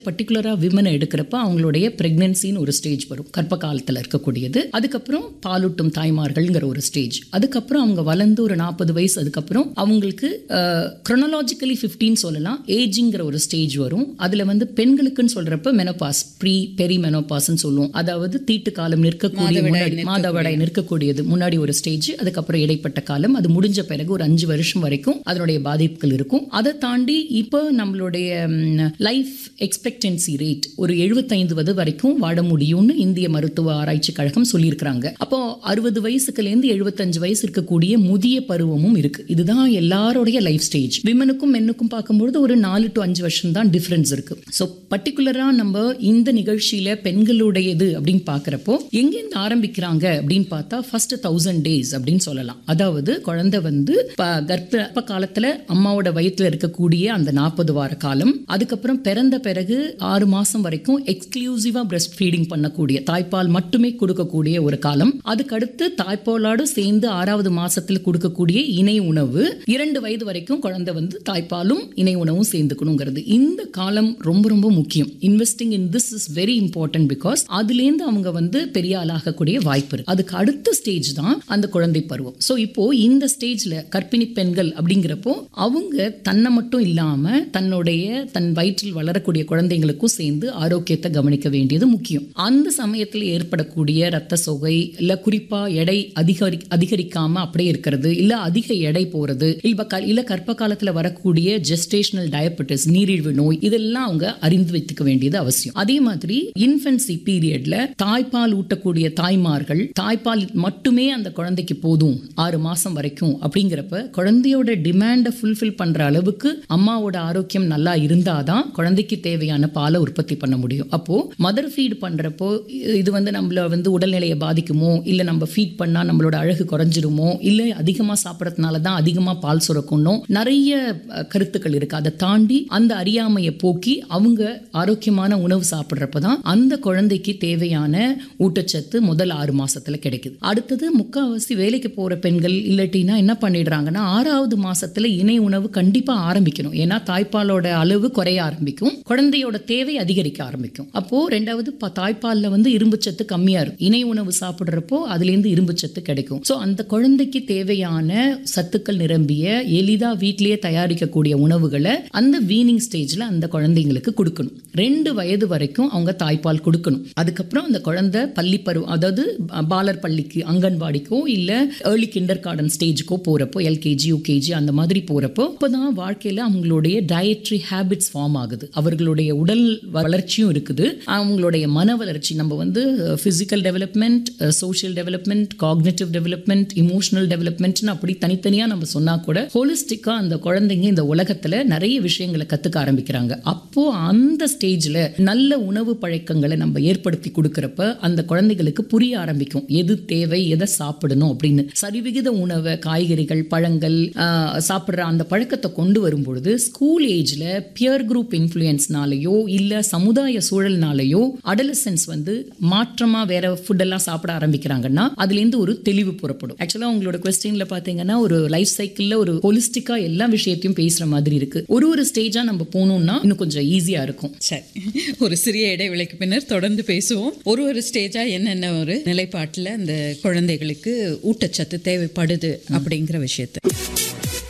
பர்டிகுலராக விமனை எடுக்கிறப்ப அவங்களுடைய பிரெக்னன்சின்னு ஒரு ஸ்டேஜ் வரும் கர்ப்ப காலத்தில் இருக்கக்கூடியது அதுக்கப்புறம் பாலூட்டும் தாய்மார்கள்ங்கிற ஒரு ஸ்டேஜ் அதுக்கப்புறம் அவங்க வளர்ந்து ஒரு நாற்பது வயசு அதுக்கப்புறம் அவங்களுக்கு க்ரொனலாஜிக்கலி ஃபிஃப்டின் சொல்லலாம் ஏஜிங்கிற ஒரு ஸ்டேஜ் வரும் அதில் வந்து பெண்களுக்குன்னு சொல்கிறப்ப மெனோபாஸ் ப்ரீ பெரி மெனோபாஸ்ன்னு சொல்லுவோம் அதாவது தீட்டு காலம் நிற்கக்கூடிய முன்னாடி மாதவிடாய் நிற்கக்கூடியது முன்னாடி ஒரு ஸ்டேஜ் அதுக்கப்புறம் இடைப்பட்ட காலம் அது முடிஞ்ச பிறகு ஒரு அஞ்சு வருஷம் வரைக்கும் அதனுடைய பாதிப்புகள் இருக்கும் அதை தாண்டி இப்போ நம்மளுடைய லைஃப் எக்ஸ்பெக்டன்சி ரேட் ஒரு எழுபத்தைந்து வது வரைக்கும் வாழ முடியும்னு இந்திய மருத்துவ ஆராய்ச்சி கழகம் சொல்லியிருக்கிறாங்க அப்போ அறுபது வயசுக்குலேருந்து எழுபத்தஞ்சு வயசு இருக்கக்கூடிய முதிய பருவமும் இருக்கு இதுதான் எல்லாருடைய லைஃப் ஸ்டேஜ் விமனுக்கும் மென்னுக்கும் பார்க்கும்பொழுது ஒரு நாலு டு அஞ்சு வருஷம் தான் டிஃப்ரென்ஸ் இருக்கு ஸோ பர்டிகுலராக நம்ம இந்த நிகழ்ச்சியில பெண்களுடையது அப்படின்னு பார்க்குறப்போ எங்கேருந்து ஆரம்பிக்கிறாங்க அப்படின்னு பார்த்தா ஃபர்ஸ்ட் தௌசண்ட் டேஸ் அப்படின்னு சொல்லலாம் அதாவது குழந்தை வந்து ப- கர்ப்ப காலத்துல அம்மாவோட வயிற்றுல இருக்கக்கூடிய அந்த நாற்பது வார காலம் அதுக்கப்புறம் பிறந்த பிறகு ஆறு மாசம் வரைக்கும் எக்ஸ்க்ளூசிவா பிரஸ்ட் ஃபீடிங் பண்ணக்கூடிய தாய்ப்பால் மட்டுமே கொடுக்கக்கூடிய ஒரு காலம் அதுக்கடுத்து தாய்ப்பாலோடு சேர்ந்து ஆறாவது மாசத்துல கொடுக்கக்கூடிய இணை உணவு இரண்டு வயது வரைக்கும் குழந்தை வந்து தாய்ப்பாலும் இணை உணவும் சேர்ந்துக்கணுங்கிறது இந்த காலம் ரொம்ப ரொம்ப முக்கியம் investing in this is very important because அதுலேருந்து அவங்க வந்து பெரிய ஆளாகக்கூடிய வாய்ப்பு இருக்கு அதுக்கு அடுத்த ஸ்டேஜ் தான் அந்த குழந்தை பருவம் ஸோ இப்போ இந்த ஸ்டேஜ்ல கர்ப்பிணி பெண்கள் அப்படிங்கிறப்போ அவங்க தன்னை மட்டும் இல்லாம தன்னுடைய தன் வயிற்றில் வளரக்கூடிய குழந்தைங்களுக்கும் சேர்ந்து ஆரோக்கியத்தை கவனிக்க வேண்டியது முக்கியம் அந்த சமயத்தில் ஏற்படக்கூடிய ரத்த சோகை இல்ல குறிப்பா எடை அதிகரி அதிகரிக்காம அப்படியே இருக்கிறது இல்ல அதிக எடை போறது இல்ல க- இல்ல கர்ப்ப காலத்துல வரக்கூடிய ஜெஸ்டேஷனல் டயபெட்டிஸ் நீரிழிவு நோய் இதெல்லாம் அவங்க அறிந்து வைத்துக்க வேண்டியது அவசியம் அதே மாதிரி இன்ஃபென்சி பீரியட்ல தாய்ப்பால் ஊட்டக்கூடிய தாய்மார்கள் தாய்ப்பால் மட்டுமே அந்த குழந்தைக்கு போதும் ஆறு மாசம் வரைக்கும் அப்படிங்கிறப்ப குழந்தையோட டிமாண்டை ஃபுல்ஃபில் பண்ற அளவுக்கு அம்மாவோட ஆரோக்கியம் நல்லா இருந்தாதான் குழந்தைக்கு தேவையான பாலை உற்பத்தி பண்ண முடியும் அப்போ மதர் ஃபீட் பண்றப்போ இ- இது வந்து நம்மள வந்து உடல்நிலையை பாதிக்குமோ இல்ல நம்ம ஃபீட் பண்ணா நம்மளோட அழகு குறைஞ்சிருமோ இல்ல அதிகமா சாப்பிட்றதுனால தான் அதிகமா பால் சுரக்கணும் நிறைய அஹ், கருத்துக்கள் இருக்கு அதை தாண்டி அந்த அறியாமையை போக்கி அவங்க ஆரோக்கியமான உணவு சாப்பிட்றப்ப தான் அந்த குழந்தைக்கு தேவையான ஊட்டச்சத்து முதல் ஆறு மாசத்துல கிடைக்குது அடுத்தது முக்காவாசி வேலைக்கு போற பெண்கள் இல்லாட்டினா என்ன பண்ணிடுறாங்கன்னா ஆறாவது மாசத்துல இணை உணவு கண்டிப்பா ஆரம்பிக்கணும் ஏன்னா தாய்ப்பாலோட அளவு குறைய ஆரம்பிக்கும் குழந்தையோட தேவை அதிகரிக்க ஆரம்பிக்கும் அப்போ ரெண்டாவது ப- தாய்ப்பால்ல வந்து இரும்புச்சத்து கம்மியா இருக்கும் இணை உணவு சாப்பிடுறப்போ அதுலேருந்து இரும்புச்சத்து கிடைக்கும் ஸோ அந்த குழந்தைக்கு தேவையான சத்துக்கள் நிரம்பிய எளிதா வீட்டிலேயே தயாரிக்கக்கூடிய உணவுகளை அந்த வீனிங் ஸ்டேஜ்ல அந்த குழந்தைங்களுக்கு கொடுக்கணும் ரெண்டு வயது வரைக்கும் அவங்க தாய்ப்பால் கொடுக்கணும் அதுக்கப்புறம் அந்த குழந்தை பள்ளி பருவம் அதாவது ப- பாலர் பள்ளிக்கு அங்கன்வாடிக்கோ இல்ல ஏர்லி கிண்டர் கார்டன் ஸ்டேஜுக்கோ போறப்போ எல்கேஜி யூகேஜி அந்த மாதிரி போறப்போ அப்பதான் வாழ்க்கையில அவங்களுடைய டயட்ரி ஹேபிட்ஸ் ஃபார்ம் ஆகுது அவர்களுடைய உடல் வளர்ச்சியும் இருக்குது அவங்களுடைய மன வளர்ச்சி நம்ம வந்து physical development social development cognitive development emotional டெவலப்மெண்ட்னு அப்படி தனித்தனியா நம்ம சொன்னா கூட ஹோலிஸ்டிக்கா அந்த குழந்தைங்க இந்த உலகத்துல நிறைய விஷயங்களை கத்துக்க ஆரம்பிக்கிறாங்க அப்போ அந்த ஸ்டேஜ்ல நல்ல உணவு பழக்கங்களை நம்ம ஏற்படுத்தி கொடுக்கறப்ப அந்த குழந்தைகளுக்கு புரிய ஆரம்பிக்கும் எது தேவை எதை சாப்பிடணும் அப்படின்னு சரிவிகித உணவை காய்கறிகள் பழங்கள் ஆஹ், சாப்பிடுற அந்த பழக்கத்தை கொண்டு வரும்பொழுது ஸ்கூல் ஏஜ்ல பியர் குரூப் இன்ஃப்ளூயன்ஸ்னாலேயோ இல்ல சமுதாய சூழல்னாலேயோ அடலசன்ஸ் வந்து மாற்றமா வேற ஃபுட் எல்லாம் சாப்பிட ஆரம்பிக்கிறாங்கன்னா அதுல இருந்து ஒரு தெளிவு புறப்படும் ஆக்சுவலா உங்களோட கொஸ்டின்ல பாத்தீங்கன்னா ஒரு லைஃப் சைக்கிள்ல ஒரு ஹோலிஸ்டிக்கா எல்லா விஷயத்தையும் பேசுற மாதிரி இருக்கு ஒரு ஒரு ஸ்டேஜா நம்ம போகணும்னா இன்னும் கொஞ்சம் ஈஸியா இருக்கும் சரி ஒரு சிறிய இடைவேளைக்கு பின்னர் தொடர்ந்து பேசுவோம் ஒரு ஒரு ஸ்டேஜா என்னென்ன ஒரு நிலைப்பாட்டில் அந்த குழந்தைகளுக்கு ஊட்டச்சத்து தேவைப்படுது அப்படிங்கிற விஷயத்தை